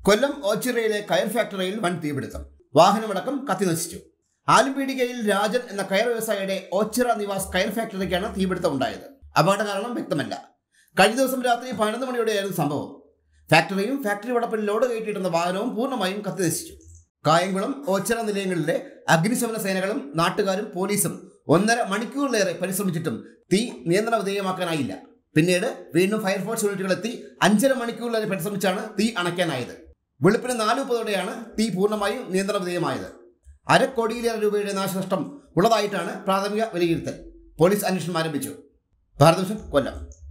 കൊല്ലം ഓച്ചിറയിലെ കയർ ഫാക്ടറിയിൽ വൻ തീപിടുത്തം വാഹനമടക്കം കത്തിനശിച്ചു ആലുംപീടികയിൽ രാജൻ എന്ന കയർ വ്യവസായിയുടെ ഓച്ചിറ നിവാസ് കയർ ഫാക്ടറിക്കാണ് തീപിടുത്തം ഉണ്ടായത് അപകട കാരണം വ്യക്തമല്ല കഴിഞ്ഞ ദിവസം രാത്രി പതിനൊന്ന് മണിയോടെയായിരുന്നു സംഭവം ഫാക്ടറിയും ഫാക്ടറി വളപ്പിൽ ലോഡ് കയറ്റിയിരുന്ന വാഹനവും പൂർണ്ണമായും കത്തിനശിച്ചു കായംകുളം ഓച്ചിറ നിലയങ്ങളിലെ അഗ്നിശമന സേനകളും നാട്ടുകാരും പോലീസും ഒന്നര മണിക്കൂറിലേറെ പരിശ്രമിച്ചിട്ടും തീ നിയന്ത്രണ വിധേയമാക്കാനായില്ല പിന്നീട് വീണ്ടും ഫയർഫോഴ്സ് യൂണിറ്റുകൾ എത്തി അഞ്ചര മണിക്കൂറിലേറെ പരിശ്രമിച്ചാണ് തീ അണയ്ക്കാനായത് വെളുപ്പിന് നാല് മുപ്പതോടെയാണ് തീ പൂർണ്ണമായും നിയന്ത്രണ വിധേയമായത് അരക്കോടിയിലേറെ രൂപയുടെ നാശനഷ്ടം ഉള്ളതായിട്ടാണ് പ്രാഥമിക വിലയിരുത്തൽ പോലീസ് അന്വേഷണം ആരംഭിച്ചു ഭാരതഭൂഷൺ കൊല്ലം